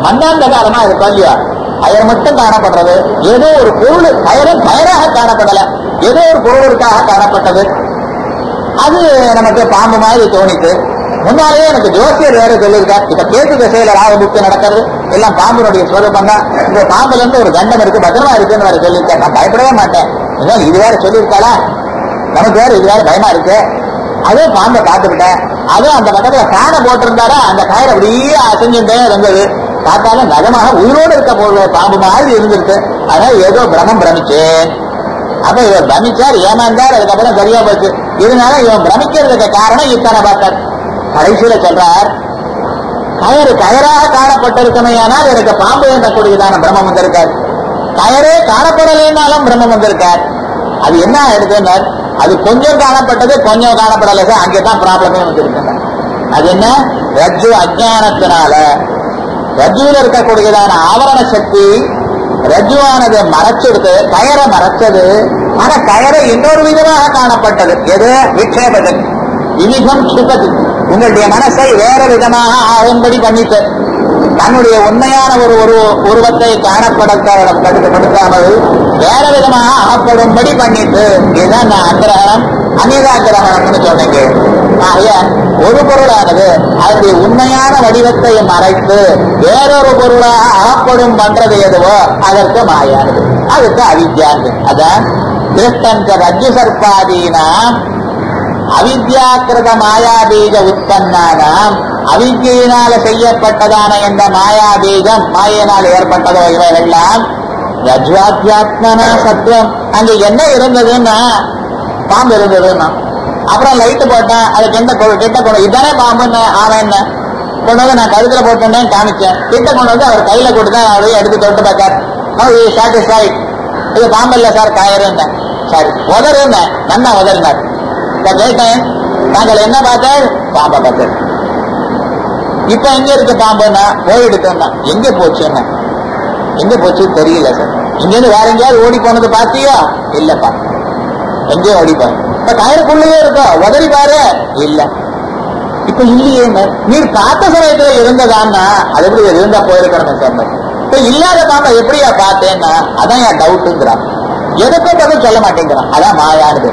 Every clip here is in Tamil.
மண்ணாந்தகாரமா இருக்கும் இல்லையா கயர் மட்டும் காணப்படுறது ஏதோ ஒரு பொருள் கயரும் கயராக காணப்படல ஏதோ ஒரு பொருளுக்காக காணப்பட்டது அது நமக்கு பாம்பு மாதிரி தோணித்து முன்னாலேயே எனக்கு ஜோசியர் வேற சொல்லியிருக்கார் இப்ப கேட்டு திசையில ராக புக்கு நடக்கிறது எல்லாம் பாம்புனுடைய ஸ்வரூபம் தான் இந்த பாம்புல இருந்து ஒரு கண்டம் இருக்கு பத்திரமா இருக்குன்னு வேற சொல்லியிருக்கார் நான் பயப்படவே மாட்டேன் இதான் இது வேற சொல்லியிருக்காளா நமக்கு வேற இது வேற பயமா இருக்கு அதே பாம்பை பார்த்துக்கிட்டேன் அதுவும் அந்த பக்கத்துல ஃபேனை போட்டிருந்தாரா அந்த கயிறு அப்படியே அசைஞ்சுட்டே இருந்தது பார்த்தாலும் நகமாக உயிரோடு இருக்க போடுற பாம்பு மாதிரி இருந்திருக்கு அதனால ஏதோ பிரமம் பிரமிச்சேன் அப்ப இவர் பிரமிச்சார் ஏமாந்தார் அதுக்கப்புறம் சரியா போச்சு இதனால இவன் பிரமிக்கிறதுக்கு காரணம் இத்தனை பார்த்தார் கடைசியில சொல்றார் கயறு கயராக காணப்பட்டிருக்கமே ஆனால் எனக்கு பாம்பு என்றக்கூடியதான பிரம்மம் வந்திருக்கார் கயரே காணப்படலைன்னாலும் பிரம்மம் வந்திருக்கார் அது என்ன எடுத்துனார் அது கொஞ்சம் காணப்பட்டது கொஞ்சம் காணப்படலை சார் அங்கேதான் ப்ராப்ளமே வந்திருக்கின்றன அது என்ன ரஜ்ஜு அஜானத்தினால ரஜ்ஜுவில் இருக்கக்கூடியதான ஆவரண சக்தி ரஜ்ஜுவானது மறைச்சிடுது கயரை மறைச்சது ஆனா கயரை இன்னொரு விதமாக காணப்பட்டது எது விக்ஷேபது விவிதம் சுகது உங்களுடைய மனசை வேற விதமாக ஆகும்படி பண்ணிட்டு தன்னுடைய உண்மையான ஒரு ஒரு உருவத்தை காணப்படுத்தாமல் வேற விதமாக ஆகப்படும்படி பண்ணிட்டு இதுதான் நான் அக்கிரகணம் அந்நிதாக்கிரகணம்னு சொன்னீங்க ஆகிய ஒரு பொருளானது அதனுடைய உண்மையான வடிவத்தை மறைத்து வேறொரு பொருளாக ஆகப்படும் பண்றது எதுவோ அதற்கு மாயானது அதுக்கு அவித்யானது அதான் திருஷ்டஞ்ச ரஜ்ஜு சர்ப்பாதீனாம் அவித்யாக்கிருத மாயாபீஜ உற்பன்னானாம் அவித்யினால செய்யப்பட்டதான இந்த மாயாபீஜம் மாயினால் ஏற்பட்டதோ இவைகள்லாம் ரஜ்வாத்யாத்மனா சத்துவம் அங்க என்ன இருந்ததுன்னா பாம்பு இருந்ததுன்னா அப்புறம் லைட்டு போட்டேன் அது கெண்ட கொடு கெட்ட கொண்டு இதானே பாம்புன்னு அவன் என்ன கொண்டு வந்து நான் கழுத்துல போட்டேன்னு காமிச்சேன் கிட்ட கொண்டு வந்து அவர் கையில கொடுத்தா அவரையும் எடுத்து தொட்டு பார்த்தார் சாட்டிஸ்ஃபைட் இது பாம்பு இல்ல சார் காயிருந்தேன் சரி உதறுந்தேன் நன்னா உதறினார் இப்ப கேட்டேன் நாங்கள் என்ன பார்த்தேன் பாம்பை பார்த்தேன் இப்ப எங்க இருக்கு பாம்புன்னா போயிடுத்தோம்னா எங்க போச்சுன்னா எங்க போச்சு தெரியல சார் இங்க இருந்து வேற எங்கேயாவது ஓடி போனது பாத்தியா இல்லப்பா எங்கேயும் ஓடி போய் இப்ப கயிறுக்குள்ளேயே இருக்கா உதறி பாரு இல்ல இப்ப இல்லையே நீர் பார்த்த சமயத்துல இருந்ததான்னா அது எப்படி இருந்தா போயிருக்கணும் சார் இப்ப இல்லாத பாம்பை எப்படியா பார்த்தேன்னா அதான் என் டவுட்டுங்கிறான் எதுக்கும் பதில் சொல்ல மாட்டேங்கிறான் அதான் மாயானது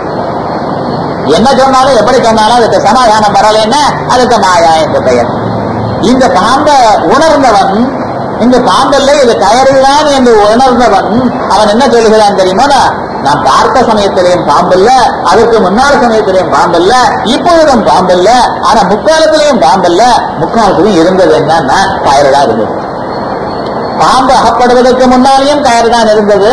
என்ன சொன்னாலும் எப்படி சொன்னாலும் அதுக்கு சமாதானம் வரலைன்னா அதுக்கு மாயா என்று பெயர் இந்த பாம்பை உணர்ந்தவன் இந்த பாம்பல்ல இது கயறுதான் என்று உணர்ந்தவன் அவன் என்ன சொல்லுகிறான் தெரியுமா நான் பார்த்த சமயத்திலேயும் பாம்பல்ல அதற்கு முன்னாள் சமயத்திலேயும் பாம்பல்ல இப்பொழுதும் பாம்பல்ல ஆனா முக்காலத்திலேயும் பாம்பல்ல முக்காலத்திலும் இருந்தது என்னன்னா கயறு தான் இருந்தது பாம்பு அகப்படுவதற்கு முன்னாலேயும் கயறு தான் இருந்தது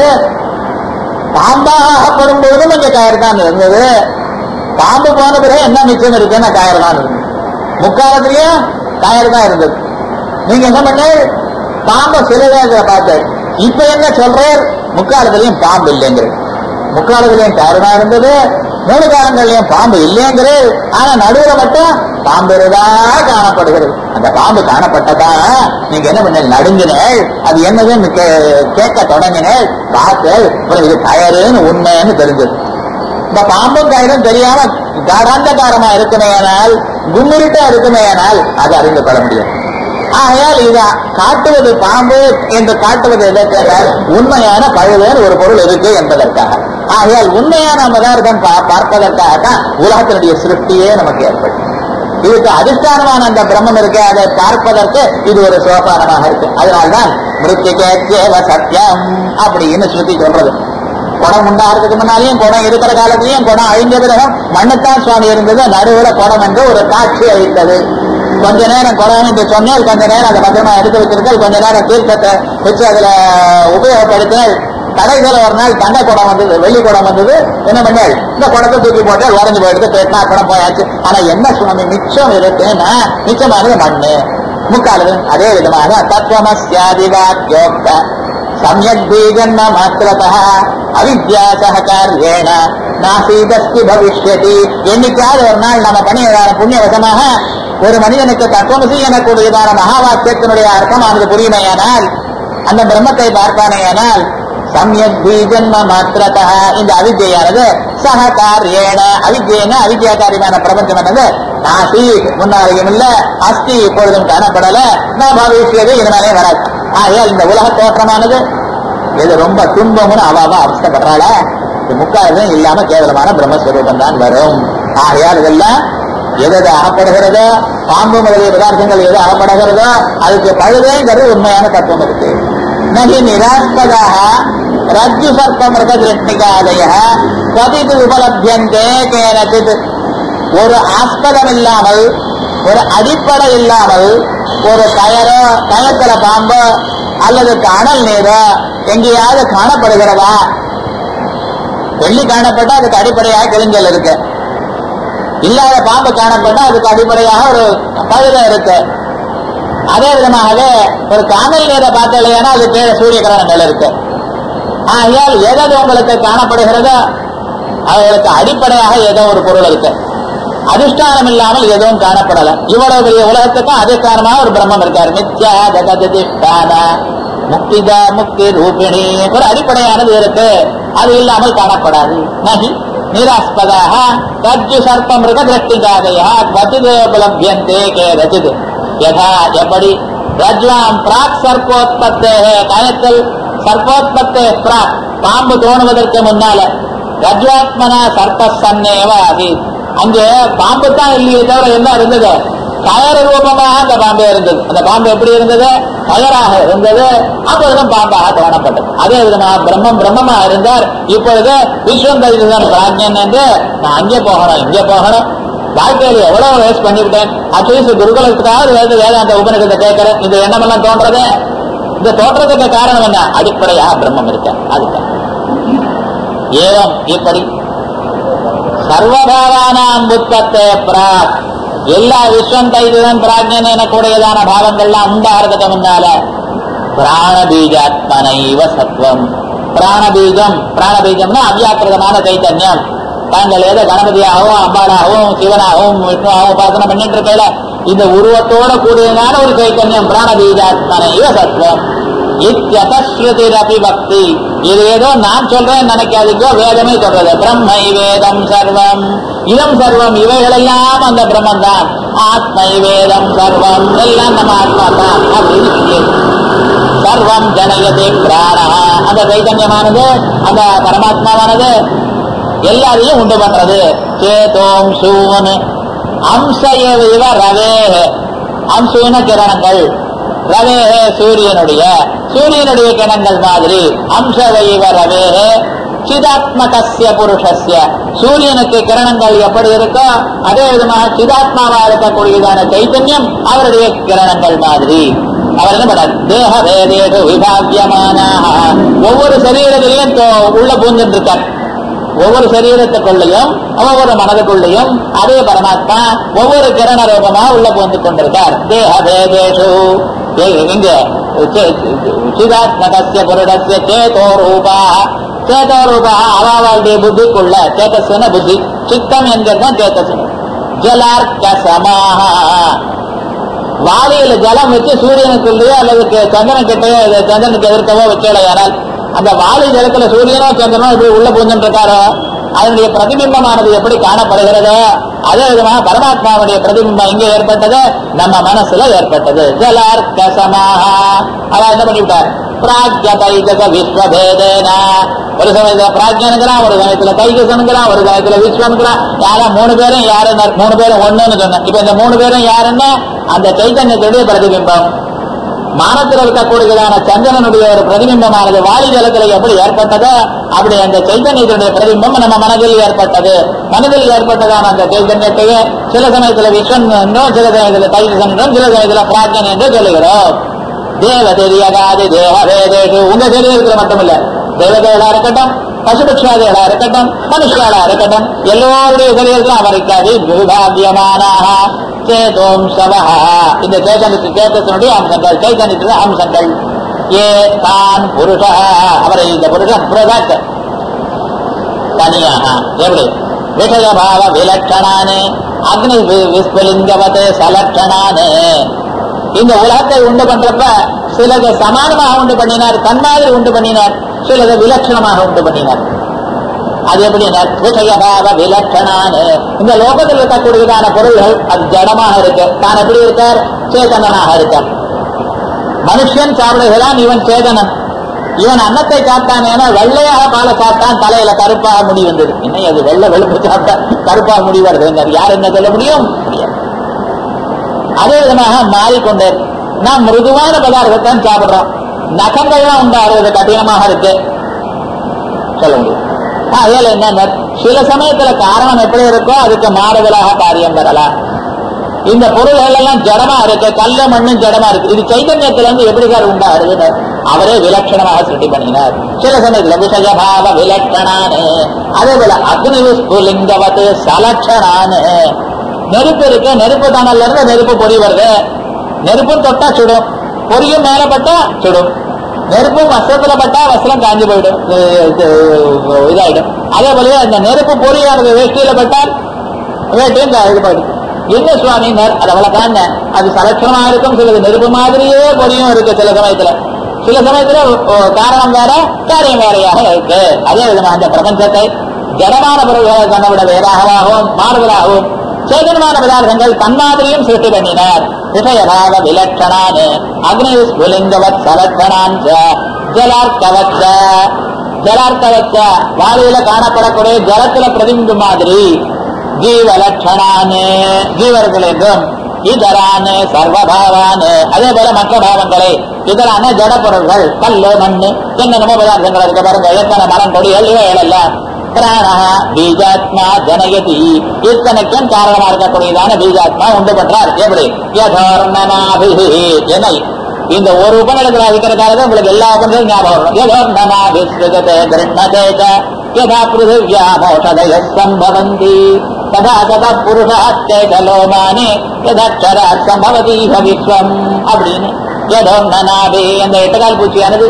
பாம்பாக அகப்படும் பொழுதும் இங்க கயறு தான் இருந்தது பாம்பு போன பிறகு என்ன மிச்சம் இருக்குன்னா கயறு தான் இருந்தது முக்காலத்திலேயும் கயறு தான் இருந்தது நீங்க என்ன பண்ண பாம்பை சிலையாக பார்த்து இப்ப என்ன சொல்றேன் முக்காலத்திலையும் பாம்பு இல்லைங்கிறது முக்காலத்திலையும் கயறுதான் இருந்தது மூணு காலங்கள்லயும் பாம்பு இல்லைங்கிறது ஆனா நடுவுல மட்டும் பாம்பு இருதா காணப்படுகிறது அந்த பாம்பு காணப்பட்டதா நீங்க என்ன பண்ண நடுங்கினேள் அது என்னதுன்னு கே- கேட்க தொடங்கினேள் பார்த்து அப்புறம் இது கயறுன்னு உண்மைன்னு தெரிஞ்சது இந்த பாம்பும் கயிறும் தெரியாம காடாந்தகாரமா இருக்குமேயானால் கும்மிருட்டா இருக்குமேயானால் அது அறிந்து கொள்ள முடியும் ஆகையால் இத காட்டுவது பாம்பு என்று காட்டுவது எதற்காக உண்மையான பழுவேன் ஒரு பொருள் இருக்கு என்பதற்காக ஆகையால் உண்மையான பதார்த்தம் பா- பார்ப்பதற்காகத்தான் உலகத்தினுடைய சிருஷ்டியே நமக்கு ஏற்படும் இதுக்கு அதிஷ்டானமான அந்த பிரம்மம் இருக்கு அதை பார்ப்பதற்கு இது ஒரு சோபானமாக இருக்கு அதனால்தான் மிருத்திகேத்யேவ சத்தியம் அப்படின்னு ஸ்ருதி சொல்றது குடம் உண்டாகிறதுக்கு முன்னாலேயும் குடம் இருக்கிற காலத்திலையும் குடம் அழிஞ்ச பிறகு மண்ணுத்தான் சுவாமி இருந்தது நடுவுல குடம் என்று ஒரு காட்சி அளித்தது கொஞ்ச நேரம் குடம் என்று சொன்னேன் கொஞ்ச நேரம் அதை பத்திரமா எடுத்து வச்சிருக்கேன் கொஞ்ச நேரம் தீர்க்கத்தை வச்சு அதுல உபயோகப்படுத்தினால் கடைசியில் ஒரு நாள் தண்டை குடம் வந்தது வெள்ளி குடம் வந்தது என்ன பண்ணாள் இந்த குடத்தை தூக்கி போட்டு உடஞ்சு போயிடுது பேட்டினா குடம் போயாச்சு ஆனா என்ன சுவாமி மிச்சம் இருக்குன்னா மிச்சமானது மண்ணு முக்காலது அதே விதமாக தத்துவமஸ்யாதிவாக்யோக்த சமயக் பீஜன்ம மாத்திரதா அவித்யா சககாரியேன நாசீதஸ்தி பவிஷ்யதி என்னைக்காவது ஒரு நாள் நம்ம பண்ணியதான புண்ணியவசமாக ஒரு மனிதனுக்கு தத்துவமசி எனக்கூடியதான மகாவாக்கியத்தினுடைய அர்த்தமானது புரியுமையானால் அந்த பிரம்மத்தை பார்ப்பானேயானால் சமயக் பீஜன்ம மாத்திரதா இந்த அவித்யானது சககாரியேன அவித்யேன அவித்யாகாரியமான பிரபஞ்சமானது நாசி முன்னாலையும் இல்ல அஸ்தி இப்பொழுதும் காணப்படல நான் பவிஷ்யது இனிமேலே வராது ஆகையால் இந்த உலக தோற்றமானது இது ரொம்ப துன்பம்னு அவ அவ அவஸ்தப்படுறாள இது முக்காலும் இல்லாம கேவலமான பிரம்மஸ்வரூபம் தான் வரும் ஆகையால் இதெல்லாம் எது எது அகப்படுகிறதோ பாம்பு முதலிய பதார்த்தங்கள் எது அகப்படுகிறதோ அதுக்கு பழுதேங்கிறது உண்மையான தத்துவம் இருக்கு நகி நிராஸ்பதாக ரஜ்ஜு சர்ப்பமிருக திருஷ்ணிகாதய பதிது உபலபியந்தே கேனச்சித் ஒரு ஆஸ்பதம் இல்லாமல் ஒரு அடிப்படை இல்லாமல் ஒரு கயரோ கயத்துல பாம்போ அல்லது அனல் நீரோ எங்கேயாவது காணப்படுகிறதா வெள்ளி காணப்பட்டா அதுக்கு அடிப்படையாக கிழிஞ்சல் இருக்கு இல்லாத பாம்பு காணப்பட்டா அதுக்கு அடிப்படையாக ஒரு பகுதி இருக்கு அதே விதமாக ஒரு காணல் நீரை பார்த்தலையானா அது கீழே சூரிய கிரகணங்கள் இருக்கு ஆகையால் எதது உங்களுக்கு காணப்படுகிறதோ அவர்களுக்கு அடிப்படையாக ஏதோ ஒரு பொருள் இருக்கு அதிஷ்டானம் இல்லாமல் எதுவும் காணப்படல இவ்வளவு பெரிய உலகத்துக்கும் அதிஷ்டானமாக ஒரு பிரம்மம் இருக்காரு நித்யா ஜகதிஷ்டான முக்திதா முக்தி ரூபிணி ஒரு அடிப்படையானது இருக்கு அது இல்லாமல் காணப்படாது நகி நிராஸ்பதாக ரஜ்ஜு சர்ப்ப மிருக திருஷ்டிகாதையா கதிதோபலபியந்தே கே ரஜிது யதா எப்படி ரஜ்வாம் பிராக் சர்ப்போத்பத்தே கயத்தில் சர்ப்போத்பத்தே பிராக் பாம்பு தோணுவதற்கு முன்னால ரஜ்வாத்மனா சர்ப்ப சன்னேவ அது அங்கே பாம்பு தான் இல்லையே தவிர என்ன இருந்தது கயறு ரூபமாக அந்த பாம்பு இருந்தது அந்த பாம்பு எப்படி இருந்தது கயராக இருந்தது அப்பொழுதும் பாம்பாக தோணப்பட்டது அதே விதமாக பிரம்மம் பிரம்மமா இருந்தார் இப்பொழுது விஸ்வம் தரிதான் பிராஜ்யன் என்று நான் அங்கே போகணும் இங்கே போகணும் வாழ்க்கையில எவ்வளவு வேஸ்ட் பண்ணிவிட்டேன் அட்லீஸ்ட் குருகுலத்துக்காவது வேத வேதாந்த உபநிஷத்தை கேட்கிறேன் இந்த எண்ணமெல்லாம் தோன்றது இந்த தோற்றத்துக்கு காரணம் என்ன அடிப்படையாக பிரம்மம் இருக்க அதுதான் ஏவம் இப்படி சர்வபாவானாம் புத்தத்தை பிராக் எல்லா விஸ்வம் தைதுதான் பிராஜ்யன் எனக்கூடியதான பாவங்கள்லாம் உண்டாகிறதுக்கு முன்னால பிராண பீஜாத்மனைவ சத்வம் பிராண பீஜம் பிராண பீஜம்னா அவ்யாக்கிரதமான சைத்தன்யம் தாங்கள் ஏதோ கணபதியாகவும் அம்பாளாகவும் சிவனாகவும் விஷ்ணுவாகவும் உபாசனை பண்ணிட்டு இருக்கையில இந்த உருவத்தோட கூடியதான ஒரு சைத்தன்யம் பிராண பீஜாத்மனைவ சத்வம் இத்தியதஸ்ருதிரபி பக்தி இது ஏதோ நான் சொல்றேன் நினைக்காதீங்க வேதமே சொல்றது பிரம்மை வேதம் சர்வம் இதம் சர்வம் இவைகளெல்லாம் அந்த பிரம்மன் தான் ஆத்மை வேதம் சர்வம் எல்லாம் நம்ம ஆத்மா தான் அப்படின்னு சொல்லியது சர்வம் ஜனயதே பிராணா அந்த சைதன்யமானது அந்த பரமாத்மாவானது எல்லாரையும் உண்டு பண்றது சேதோம் சூன் அம்சயவிவ ரவே அம்சூன கிரணங்கள் ரவேஹே சூரியனுடைய சூரியனுடைய கிரணங்கள் மாதிரி அம்சவைவ ரவேஹே சிதாத்மகசிய புருஷஸ்ய சூரியனுக்கு கிரணங்கள் எப்படி இருக்கோ அதே விதமாக சிதாத்மாவா இருக்கக்கூடியதான சைத்தன்யம் அவருடைய கிரணங்கள் மாதிரி அவர் என்ன பண்ணார் தேக வேதேக விபாகியமான ஒவ்வொரு சரீரத்திலையும் தோ- உள்ள பூந்துட்டு இருக்கார் ஒவ்வொரு சரீரத்துக்குள்ளேயும் ஒவ்வொரு மனதுக்குள்ளேயும் அதே பரமாத்மா ஒவ்வொரு கிரண ரூபமா உள்ள புகுந்து கொண்டிருக்கார் தேக வேதேஷு ஏ- இங்க சே- சிதாத்மகசிய புருடசிய சேதோ ரூபா சேதோ ரூபா அவாவாளுடைய புத்திக்குள்ள சேதஸ்ன புத்தி சித்தம் என்கிறது சேதஸ் ஜலார்க்க சமாஹா வாளியில ஜலம் வச்சு சூரியனுக்குள்ளேயோ அல்லது கே- சந்திரன் கிட்டயோ இது சந்திரனுக்கு எதிர்க்கவோ வச்சேடையானால் அந்த வாளி ஜலத்துல சூரியனோ சந்திரனோ இப்படி உள்ள பூந்துட்டு இருக்காரோ அதனுடைய பிரதிபிம்பமானது எப்படி காணப்படுகிறதோ அதே விதமாக பரமாத்மாவுடைய பிரதிபிம்பம் எங்க ஏற்பட்டது நம்ம மனசுல ஏற்பட்டது ஜலார்க்க சமாஹா அவ என்ன பண்ணிவிட்டார் பிராக்ய தைஜக விஸ்வபேதேனா ஒரு சமயத்துல பிராக்யனுங்கிறான் ஒரு சமயத்துல தைஜசனுங்கிறான் ஒரு சமயத்துல விஸ்வனுங்கிறான் யாரா மூணு பேரும் யாரு மூணு பேரும் ஒண்ணுன்னு சொன்னேன் இப்ப இந்த மூணு பேரும் யாருன்னா அந்த சைத்தன்யத்துடைய பிரதிபிம்பம் மானத்தில் இருக்கக்கூடியதான சந்திரனுடைய ஒரு பிரதிபிம்பமானது வாலி ஜலத்தில் எப்படி ஏற்பட்டதோ அப்படி அந்த சைத்தன்யத்தினுடைய பிரதிபிம்பம் நம்ம மனதில் ஏற்பட்டது மனதில் ஏற்பட்டதான அந்த சைத்தன்யத்தையே சில சமயத்துல விஸ்வன் என்றும் சில சமயத்துல தைஜசன் என்றும் சில சமயத்துல பிராஜ்யன் என்று சொல்லுகிறோம் தேவ தெரியகாது தேவ வேதேஷு உங்க சரீரத்துல மட்டுமில்ல தேவதைகளா இருக்கட்டும் பசுபட்சாதிகளா இருக்கட்டும் மனுஷியாளா இருக்கட்டும் எல்லோருடைய சரீரத்திலும் அவர் இருக்காது விபாகியமானாக சேதோம் சவஹா இந்த சேதனுக்கு சேத்தனுடைய அம்சங்கள் சைத்தன்யத்தின் அம்சங்கள் ஏ தான் புருஷ அவரை இந்த புருஷன் பிரதாக்க தனியாக எப்படி விஷயபாவ விலட்சணானே அக்னி வி- விஸ்வலிங்கவதே சலட்சணானே இந்த உலகத்தை உண்டு பண்றப்ப சிலதை சமானமாக உண்டு பண்ணினார் தன்மாதிரி உண்டு பண்ணினார் சிலதை விலட்சணமாக உண்டு பண்ணினார் அது எப்படி விஷயபாவ விலட்சணான்னு இந்த லோகத்தில் இருக்கக்கூடியதான பொருள்கள் அது ஜடமாக இருக்கு தான் எப்படி இருக்கார் சேதனனாக இருக்கார் மனுஷன் சாப்பிடுகிறான் இவன் சேதனன் இவன் அன்னத்தை சாப்பிட்டானேனா வெள்ளையாக பாலை சாப்பிட்டான் தலையில கருப்பாக முடி வந்தது என்ன அது வெள்ளை வெளுப்பு சாப்பிட்டா கருப்பாக முடி வருது யார் என்ன சொல்ல முடியும் முடியாது அதே விதமாக மாறிக்கொண்டே இருக்கு. நாம் மிருதுவான பதார்த்தத்தான் சாப்பிடுறோம் நகங்கள்லாம் உண்டாகிறது கடினமாக இருக்கு சொல்ல முடியும் அதில் என்ன சில சமயத்துல காரணம் எப்படி இருக்கோ அதுக்கு மாறுதலாக காரியம் வரலாம் இந்த பொருள்கள் எல்லாம் ஜடமா இருக்கு கல்ல மண்ணும் ஜடமா இருக்கு இது சைதன்யத்துல இருந்து எப்படி சார் உண்டாகுதுன்னு அவரே விலட்சணமாக சிருஷ்டி பண்ணினார் சில சமயத்துல விஷயபாவ விலட்சணானு அதே போல அக்னி விஸ்புலிங்கவத்து சலட்சணானு நெருப்பு இருக்கு நெருப்பு தணல்ல இருந்து நெருப்பு பொறி வருது நெருப்பும் தொட்டா சுடும் பொரியும் மேல பட்டா சுடும் நெருப்பும் வஸ்திரத்துல பட்டா வஸ்திரம் காஞ்சு போயிடும் இது- இது- இதாயிடும் அதே போலவே அந்த நெருப்பு பொறியானது வேஷ்டியில பட்டால் வேட்டையும் கா- இது போயிடும் என்ன சுவாமினர் அது அவ்வளவுதான் அது சலட்சணமா இருக்கும் சிலது நெருப்பு மாதிரியே பொறியும் இருக்கு சில சமயத்துல சில சமயத்துல ஓ, காரணம் வேற காரியம் வேறையாக இருக்கு அதே விதமா அந்த பிரபஞ்சத்தை ஜடமான பொருள்களை தன்னை விட வேறாகவும் மாறுதலாகவும் சேதனமான பதார்த்தங்கள் தன்மாதிரியும் சிருஷ்டி பண்ணினார் விஷயபாவ விலட்சணான் அக்னி ஸ்புலிங்கவத் சலட்சணான் ஜலார்த்தவச்ச ஜலார்த்தவச்ச வாளியில காணப்படக்கூடிய ஜலத்துல பிரதிபிம்பம் மாதிரி ஜீவலட்சணானு ஜீவர்கள் என்றும் இதரானு சர்வபாவானு அதே போல மற்ற பாவங்களை இதரான ஜட பொருள்கள் கல்லு மண்ணு என்னென்னமோ பதார்த்தங்கள் இருக்க பாருங்க எத்தனை மரம் கொடிகள் இவைகள் எல்லாம் பிராணா பீஜாத்மா ஜனயதி இத்தனைக்கும் காரணமா இருக்கக்கூடியதான பீஜாத்மா உண்டு பண்றார் எப்படி யதோர்ணனாபிஹி என்ன இந்த ஒரு உபநிடத்துல இருக்கிறதால உங்களுக்கு எல்லா உபநிடலும் ஞாபகம் வரும் யதோர்ணனாபிஸ்ருதே கிருண்ணதே ச யதா பிருதிவ்யா மோஷதய சம்பவந்தி ததா ததா புருஷாச்சேதலோமானே யதக்ஷராத் சம்பவதீஹ விஸ்வம் அப்படின்னு யதோர்ணனாபி அந்த எட்டுகால் பூச்சியானது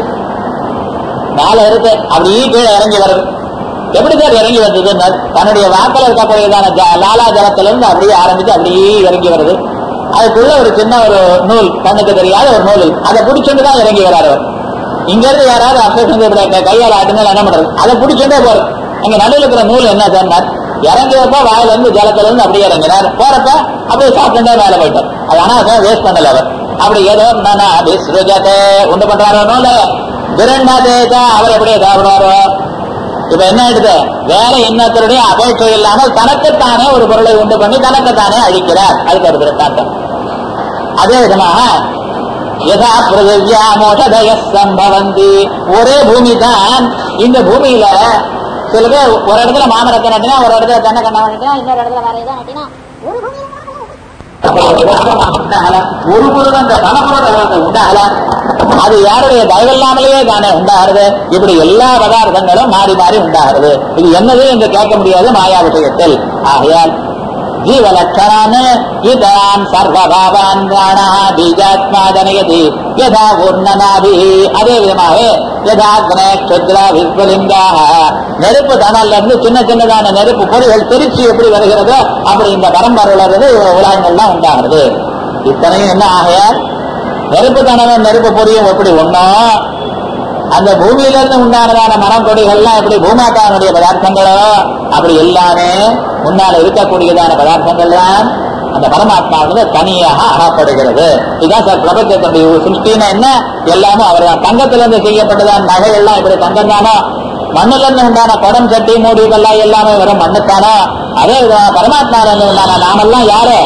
மேல இருக்கு அப்படியே கீழே இறங்கி வருது எப்படி சார் இறங்கி வந்ததுன்னு தன்னுடைய வாக்கில் இருக்கக்கூடியதான ஜ- லாலா ஜலத்திலிருந்து அப்படியே ஆரம்பிச்சு அப்படியே இறங்கி வருது அதுக்குள்ள ஒரு சின்ன ஒரு நூல் கண்ணுக்கு தெரியாத ஒரு நூல் இருக்கு. அதை பிடிச்சிட்டு தான் இறங்கி வராரு அவர் இங்க இருந்து யாராவது அப்சேஷன் இப்படி கையால் ஆட்டுனா என்ன பண்றது அதை பிடிச்சுட்டே போறது அங்க நடுவில் இருக்கிற நூல் என்ன சொன்னார் இறங்கியப்ப வாயில இருந்து ஜலத்துல இருந்து அப்படியே இறங்கினார் போறப்ப அப்படியே சாப்பிட்டுட்டே மேல போயிட்டார் அது ஆனா வேஸ்ட் பண்ணல அவர் அப்படி ஏதோ நானா விஸ்ருஜதே உண்டு பண்றாரோ நூல விரண்டாதேதா அவர் எப்படியே சாப்பிடுவாரோ இப்ப என்ன ஆயிடுது வேற இன்னொருத்தருடைய அபேட்சை இல்லாமல் தனக்குத்தானே ஒரு பொருளை உண்டு பண்ணி தனக்குத்தானே அழிக்கிறார் அதுக்கு ஒரு திருட்டாட்டம் அதே விதமாக யதா பிருதிவ்யா மோஷதய சம்பவந்தி ஒரே பூமி தான் இந்த பூமியில சில பேர் ஒரு இடத்துல மாமரத்தை நட்டினா ஒரு இடத்துல தென்னை கண்ணா நட்டினா இன்னொரு இடத்துல வேற ஏதோ நட்டினா ஒரு பூமியில உண்டாகல ஒரு பொருள் அந்த பணப்பொருள் உண்டாகல அது யாருடைய தயவில்லாமலேயே தானே உண்டாகிறது இப்படி எல்லா பதார்த்தங்களும் மாறி மாறி உண்டாகிறது இது என்னது என்று கேட்க முடியாது மாயா விஷயத்தில் ஆகையால் ஜீவலட்சணான் இதான் சர்வபாவான் பிராணா பீஜாத்மா ஜனயதி யதா உர்ணனாபி அதே விதமாக யதா அக்னே க்ஷுத்ரா விஸ்வலிங்காக நெருப்பு தணல்ல இருந்து சின்ன சின்னதான நெருப்பு பொறிகள் திருச்சி எப்படி வருகிறதோ அப்படி இந்த பரம்பரையில இருந்து உலகங்கள்லாம் உண்டாகிறது இத்தனையும் என்ன ஆகையால் நெருப்பு தணலும் நெருப்பு பொறியும் எப்படி ஒண்ணும் அந்த பூமியிலிருந்து உண்டானதான மரம் கொடிகள்லாம் எப்படி பூமாத்தானுடைய பதார்த்தங்களோ அப்படி எல்லாமே முன்னால இருக்கக்கூடியதான பதார்த்தங்கள் தான் அந்த பரமாத்மாவிலிருந்து தனியாக ஆகப்படுகிறது இதுதான் சார் பிரபஞ்சத்தினுடைய ஒரு சிருஷ்டின்னா என்ன எல்லாமும் அவர் தான் தங்கத்திலிருந்து செய்யப்பட்டதான நகைகள்லாம் இப்படி தங்கம் தானோ மண்ணுல இருந்து உண்டான குடம் சட்டி மூடி இதெல்லாம் எல்லாமே வெறும் மண்ணுத்தானோ அதே விதமா பரமாத்மாவில இருந்து உண்டான நாமெல்லாம் யாரு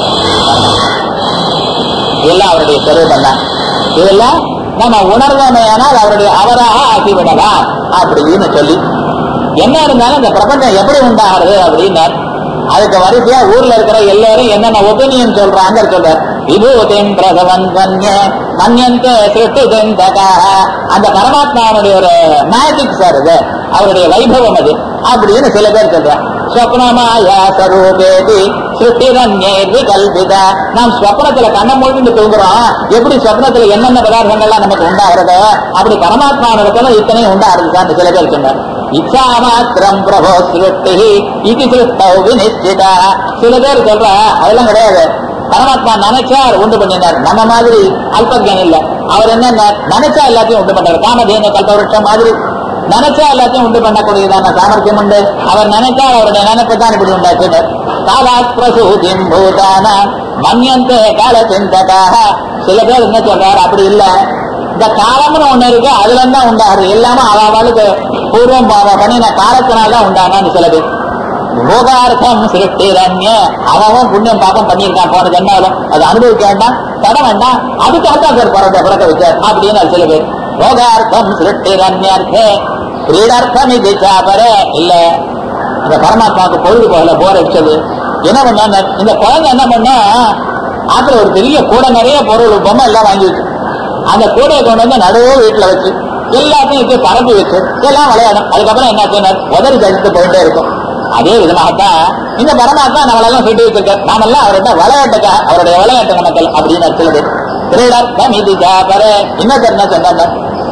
இதெல்லாம் அவருடைய சொரூபம் தான் இதெல்லாம் நம்ம உணர்ந்தோமையானால் அவருடைய அவராக ஆக்கிவிடலாம் அப்படின்னு சொல்லி என்ன இருந்தாலும் இந்த பிரபஞ்சம் எப்படி உண்டாகிறது அப்படின்னார் அதுக்கு வரிசையா ஊர்ல இருக்கிற எல்லாரும் என்னென்ன ஒப்பீனியன் சொல்றாங்க சொல்றார் விபூதிம் பிரசவன் மன்ய மன்யந்தே சிருஷ்டி தெந்தகாக அந்த பரமாத்மாவுடைய ஒரு மேஜிக் சார் இது அவருடைய வைபவம் அது அப்படின்னு சில பேர் சொல்றாங்க ஸ்வப்னமாயா சரூபேதி சிருஷ்டிரண்யேர்வி கல்பிதா நாம் ஸ்வப்னத்துல கண்ண மூழ்கிட்டு தூங்குறோம் எப்படி ஸ்வப்னத்துல என்னென்ன பதார்த்தங்கள்லாம் நமக்கு உண்டாகிறதோ அப்படி பரமாத்மாவிடத்துல இத்தனையும் உண்டாகிறது சில பேர் சொன்னார் இச்சா மாத்திரம் பிரபோ சிருஷ்டி இது சிருஷ்டௌ விநிச்சிதா சில பேர் சொல்ற அதெல்லாம் கிடையாது பரமாத்மா நினைச்சார் உண்டு பண்ணினார் நம்ம மாதிரி அல்பஜன் இல்ல அவர் என்ன நினைச்சா எல்லாத்தையும் உண்டு பண்றாரு காமதேன கல்பவருஷம் மாதிரி நினைச்சா எல்லாத்தையும் உண்டு பண்ணக்கூடியதான சாமர்த்தியம் உண்டு அவர் நினைச்சா அவருடைய நினைப்பு தான் இப்படி உண்டாக்குனர் காலாத் பிரசூதிம் பூதான மன்யந்தே கால சிந்தகாக சில பேர் என்ன சொல்றாரு அப்படி இல்ல இந்த காலம்னு ஒண்ணு இருக்கு அதுல இருந்து தான் உண்டாகுது எல்லாமே அவளுக்கு பூர்வம் ப- பண்ணின காலத்தினால தான் உண்டானான்னு சில பேர் போகார்த்தம் சிருஷ்டிரண்ய அவன் புண்ணியம் பாப்பம் பண்ணியிருக்கான் போன ஜென்மாவில அது அனுபவிக்க வேண்டாம் தட வேண்டாம் அதுக்காக தான் சார் பிறந்த பிறக்க வச்சார் அப்படின்னு சில பேர் போகார்த்தம் சிருஷ்டிரண்யர்த்தே கிரீடார்த்தம் இது சாபர இல்ல இந்த பரமாத்மாவுக்கு பொழுது போகல போர் அடிச்சது என்ன பண்ணா இந்த குழந்தை என்ன பண்ணா ஆத்துல ஒரு பெரிய கூடை நிறைய பொருள் பொம்மை எல்லாம் வாங்கி வச்சு அந்த கூடையை கொண்டு வந்து நடுவே வீட்டுல வச்சு எல்லாத்தையும் வச்சு பரப்பி வச்சு எல்லாம் விளையாடும் அதுக்கப்புறம் என்ன சொன்னார் உதறி கழித்து போயிட்டே இருக்கும் அதே விதமாகத்தான் இந்த பரமாத்மா நம்மளெல்லாம் சொல்லி வச்சிருக்கார் நாமெல்லாம் அவர்கிட்ட விளையாட்டுக்கா அவருடைய விளையாட்டு நமக்கு அப்படின்னு சொல்லுது கிரீடார்த்தம் இது ஜாபர இன்னொருத்தர் என்ன சொன்னார்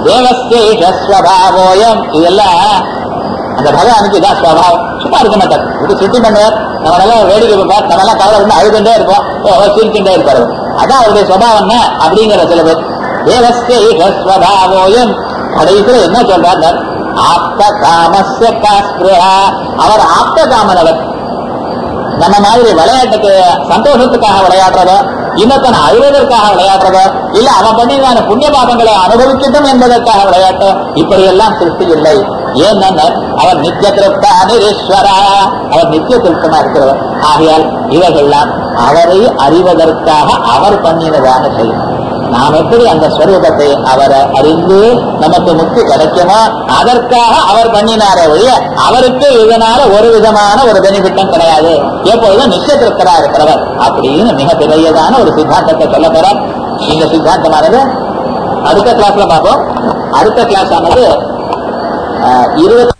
தேவஸ்தேஷஸ்வபாவோயம் இதெல்லாம் அந்த பகவானுக்கு இதான் ஸ்வபாவம் சும்மா இருக்க மாட்டார் இது சுத்தி பண்ணுவார் நம்ம எல்லாம் வேடிக்கை பார்ப்பார் நம்ம எல்லாம் கவலை வந்து அழுதுண்டே இருப்போம் ஓ, சிரிச்சுட்டே இருப்பாரு அதான் அவருடைய சுபாவம் அப்படிங்கிற சில பேர் தேவஸ்தேஷஸ்வபாவோயம் கடைசியில் என்ன சொல்றார் ஆப்த காமஸ்ய காஸ்பிரா அவர் ஆப்த காமனவர் நம்ம மாதிரி விளையாட்டுக்கு சந்தோஷத்துக்காக விளையாடுறதோ இன்னொருத்தனை அழுவதற்காக விளையாடுறதோ இல்ல அவன் பண்ணிதான புண்ணிய பாபங்களை அனுபவிக்கட்டும் என்பதற்காக விளையாட்டோ இப்படி எல்லாம் சிருஷ்டி இல்லை ஏன்னா அவர் நித்திய திருப்தா நிரீஸ்வரா அவர் நித்திய திருப்தமா இருக்கிறவர் ஆகையால் இவைகள்லாம் அவரை அறிவதற்காக அவர் பண்ணினதான செயல் நாம் எப்படி அந்த ஸ்வரூபத்தை அவரை அறிந்து நமக்கு முக்தி கிடைக்குமோ அதற்காக அவர் பண்ணினாரே ஒழிய அவருக்கு இதனால ஒரு விதமான ஒரு பெனிஃபிட்டும் கிடையாது எப்பொழுதும் நிச்சயத்திற்கரா இருக்கிறவர் அப்படின்னு மிக பெரியதான ஒரு சித்தாந்தத்தை சொல்ல போறார் இந்த சித்தாந்தமானது அடுத்த கிளாஸ்ல பார்ப்போம் அடுத்த கிளாஸ் ஆனது இருபத்தி